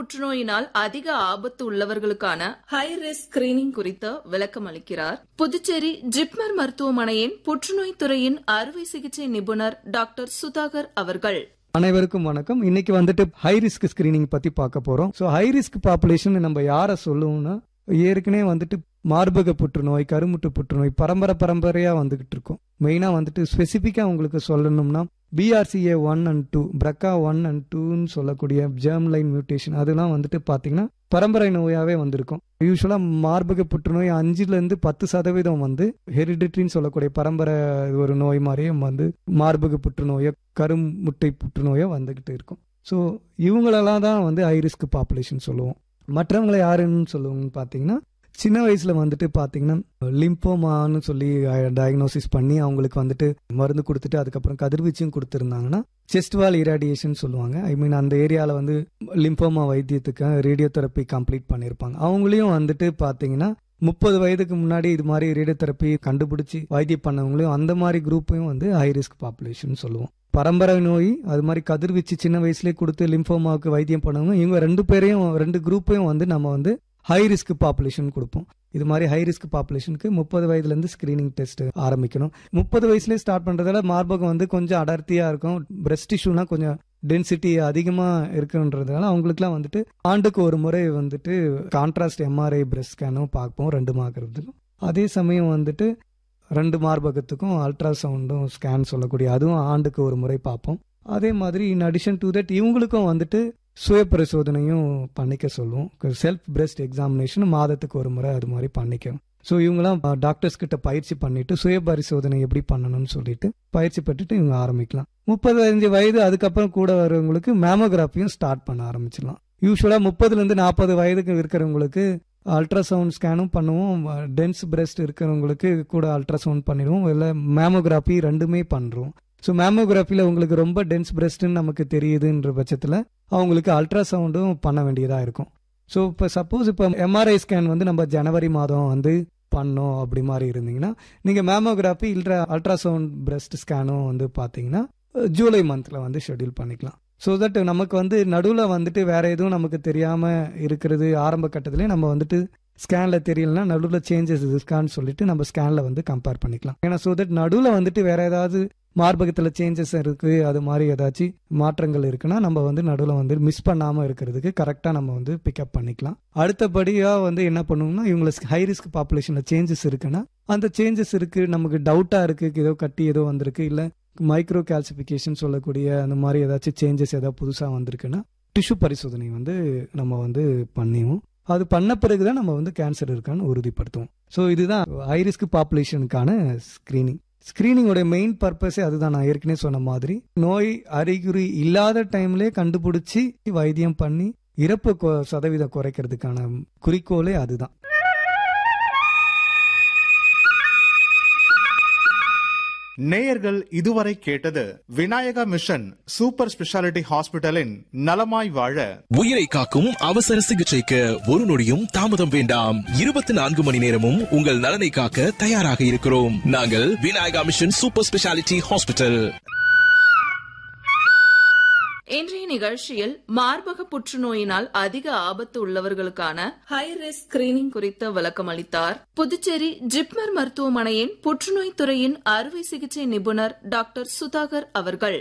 புற்றுநோயினால் அதிக ஆபத்து உள்ளவர்களுக்கான ஹை ரிஸ்க் ஸ்கிரீனிங் குறித்து விளக்கம் அளிக்கிறார் புதுச்சேரி ஜிப்மர் மருத்துவமனையின் புற்றுநோய் துறையின் அறுவை சிகிச்சை நிபுணர் டாக்டர் சுதாகர் அவர்கள் அனைவருக்கும் வணக்கம் இன்னைக்கு வந்துட்டு ஹை ரிஸ்க் ஸ்கிரீனிங் பத்தி பார்க்க போறோம் ஸோ ஹை ரிஸ்க் பாப்புலேஷன் நம்ம யாரை சொல்லுவோம்னா ஏற்கனவே வந்துட்டு மார்பக புற்றுநோய் கருமுட்டு புற்றுநோய் பரம்பரை பரம்பரையா வந்துகிட்டு இருக்கும் மெயினா வந்துட்டு ஸ்பெசிபிக்கா உங்களுக்கு சொல்லணும்னா BRCA one and two BRCA one and டூன்னு சொல்லக்கூடிய ஜெர்ம் லைன் மியூட்டேஷன் அதெல்லாம் வந்துட்டு பாத்தீங்கன்னா பரம்பரை நோயாவே வந்திருக்கும் யூஸ்வலா மார்பக புற்றுநோய் அஞ்சுல இருந்து பத்து சதவீதம் வந்து ஹெரிடிட்ரின்னு சொல்லக்கூடிய பரம்பரை ஒரு நோய் மாதிரியே வந்து மார்பக புற்றுநோயோ கருமுட்டை புற்றுநோயோ வந்துகிட்டு இருக்கும் ஸோ இவங்களெல்லாம் தான் வந்து ஹை ரிஸ்க் பாப்புலேஷன் சொல்லுவோம் மற்றவங்களை யாருன்னு சொல்லுவோம்னு பார்த்தீங்கன்னா சின்ன வயசுல வந்துட்டு பாத்தீங்கன்னா லிம்போமான்னு சொல்லி டயக்னோசிஸ் பண்ணி அவங்களுக்கு வந்துட்டு மருந்து கொடுத்துட்டு அதுக்கப்புறம் கதிர்வீச்சும் கொடுத்துருந்தாங்கன்னா செஸ்ட் வால் இராடியேஷன் சொல்லுவாங்க ஐ மீன் அந்த ஏரியாவில் வந்து லிம்போமா வைத்தியத்துக்கு ரேடியோ தெரப்பி கம்ப்ளீட் பண்ணியிருப்பாங்க அவங்களையும் வந்துட்டு பார்த்தீங்கன்னா முப்பது வயதுக்கு முன்னாடி இது மாதிரி ரேடியோ தெரப்பி கண்டுபிடிச்சி வைத்தியம் பண்ணவங்களையும் அந்த மாதிரி குரூப்பையும் வந்து ஹை ரிஸ்க் பாப்புலேஷன் சொல்லுவோம் பரம்பரை நோய் அது மாதிரி கதிர்வீச்சு சின்ன வயசுலேயே கொடுத்து லிம்போமாவுக்கு வைத்தியம் பண்ணவங்க இவங்க ரெண்டு பேரையும் ரெண்டு குரூப்பையும் வந்து நம்ம வந்து ஹை ரிஸ்க் பாப்புலேஷன் கொடுப்போம் இது மாதிரி ஹை ரிஸ்க் பாப்புலேஷனுக்கு முப்பது வயதுலேருந்து ஸ்கிரீனிங் டெஸ்ட் ஆரம்பிக்கணும் முப்பது வயசுலேயே ஸ்டார்ட் பண்ணுறதால மார்பகம் வந்து கொஞ்சம் அடர்த்தியாக இருக்கும் பிரெஸ்ட் டிஷ்யூனா கொஞ்சம் டென்சிட்டி அதிகமாக இருக்குன்றதுனால அவங்களுக்குலாம் வந்துட்டு ஆண்டுக்கு ஒரு முறை வந்துட்டு கான்ட்ராஸ்ட் எம்ஆர்ஐ பிரெஸ்ட் ஸ்கேனும் பார்ப்போம் ரெண்டு மார்க்கிறதுக்கும் அதே சமயம் வந்துட்டு ரெண்டு மார்பகத்துக்கும் அல்ட்ராசவுண்டும் ஸ்கேன் சொல்லக்கூடிய அதுவும் ஆண்டுக்கு ஒரு முறை பார்ப்போம் அதே மாதிரி இன் அடிஷன் டு தட் இவங்களுக்கும் வந்துட்டு சுய பரிசோதனையும் பண்ணிக்க சொல்லுவோம் செல்ஃப் பிரெஸ்ட் எக்ஸாமினேஷன் மாதத்துக்கு ஒரு முறை அது மாதிரி பண்ணிக்கணும் ஸோ இவங்களாம் டாக்டர்ஸ் கிட்ட பயிற்சி பண்ணிட்டு சுய பரிசோதனை எப்படி பண்ணணும்னு சொல்லிட்டு பயிற்சி பெற்றுட்டு இவங்க ஆரம்பிக்கலாம் முப்பத்தஞ்சு வயது அதுக்கப்புறம் கூட வரவங்களுக்கு மேமோகிராஃபியும் ஸ்டார்ட் பண்ண ஆரம்பிச்சிடலாம் யூஸ்வலாக முப்பதுலேருந்து நாற்பது வயதுக்கு இருக்கிறவங்களுக்கு அல்ட்ராசவுண்ட் ஸ்கேனும் பண்ணுவோம் டென்ஸ் பிரெஸ்ட் இருக்கிறவங்களுக்கு கூட அல்ட்ராசவுண்ட் பண்ணிடுவோம் இல்லை மேமோகிராஃபி ரெண்டுமே பண்ணுறோம் ஸோ மேமோகிராஃபியில் உங்களுக்கு ரொம்ப டென்ஸ் பிரெஸ்ட்னு நமக்கு தெரியுதுன்ற பட்சத்தில் அவங்களுக்கு அல்ட்ராசவுண்டும் பண்ண வேண்டியதாக இருக்கும் ஸோ இப்போ சப்போஸ் இப்போ எம்ஆர்ஐ ஸ்கேன் வந்து நம்ம ஜனவரி மாதம் வந்து பண்ணோம் அப்படி மாதிரி இருந்தீங்கன்னா நீங்கள் மேமோகிராஃபி இல்லை அல்ட்ராசவுண்ட் பிரெஸ்ட் ஸ்கேனும் வந்து பார்த்தீங்கன்னா ஜூலை மந்தில் வந்து ஷெட்யூல் பண்ணிக்கலாம் ஸோ தட் நமக்கு வந்து நடுவில் வந்துட்டு வேற எதுவும் நமக்கு தெரியாமல் இருக்கிறது ஆரம்ப கட்டத்திலே நம்ம வந்துட்டு ஸ்கேனில் தெரியலனா நடுவில் சேஞ்சஸ் இருக்கான்னு சொல்லிட்டு நம்ம ஸ்கேனில் வந்து கம்பேர் பண்ணிக்கலாம் ஏன்னா ஸோ தட் நடுவில் வந்துட்டு வேற ஏதாவது மார்பகத்தில் சேஞ்சஸ் இருக்கு அது மாதிரி ஏதாச்சும் மாற்றங்கள் இருக்குன்னா நம்ம வந்து நடுவில் வந்து மிஸ் பண்ணாமல் இருக்கிறதுக்கு கரெக்டாக நம்ம வந்து பிக்கப் பண்ணிக்கலாம் அடுத்தபடியாக வந்து என்ன பண்ணுவோம்னா இவங்களுக்கு ஹை ரிஸ்க் பாப்புலேஷனில் சேஞ்சஸ் இருக்குன்னா அந்த சேஞ்சஸ் இருக்கு நமக்கு டவுட்டாக இருக்கு ஏதோ கட்டி ஏதோ வந்திருக்கு இல்லை மைக்ரோ கால்சிஃபிகேஷன் சொல்லக்கூடிய அந்த மாதிரி ஏதாச்சும் சேஞ்சஸ் ஏதாவது புதுசாக வந்திருக்குன்னா டிஷ்யூ பரிசோதனை வந்து நம்ம வந்து பண்ணிவோம் அது பண்ண பிறகுதான் நம்ம வந்து கேன்சர் இருக்கான்னு உறுதிப்படுத்துவோம் ஸோ இதுதான் ஹை ரிஸ்க் பாப்புலேஷனுக்கான ஸ்கிரீனிங் ஸ்கிரீனிங்கோட மெயின் பர்பஸே அதுதான் நான் ஏற்கனவே சொன்ன மாதிரி நோய் அறிகுறி இல்லாத டைம்லேயே கண்டுபிடிச்சி வைத்தியம் பண்ணி இறப்பு சதவீதம் குறைக்கிறதுக்கான குறிக்கோளே அதுதான் நேயர்கள் இதுவரை கேட்டது விநாயகா மிஷன் சூப்பர் ஸ்பெஷாலிட்டி ஹாஸ்பிட்டலின் நலமாய் வாழ உயிரை காக்கும் அவசர சிகிச்சைக்கு ஒரு நொடியும் தாமதம் வேண்டாம் இருபத்தி நான்கு மணி நேரமும் உங்கள் நலனை காக்க தயாராக இருக்கிறோம் நாங்கள் Vinayaka mission super speciality hospital இன்றைய நிகழ்ச்சியில் மார்பக புற்றுநோயினால் அதிக ஆபத்து உள்ளவர்களுக்கான ஹை ரிஸ்க் ஸ்கிரீனிங் குறித்து விளக்கம் அளித்தார் புதுச்சேரி ஜிப்மர் மருத்துவமனையின் புற்றுநோய் துறையின் அறுவை சிகிச்சை நிபுணர் டாக்டர் சுதாகர் அவர்கள்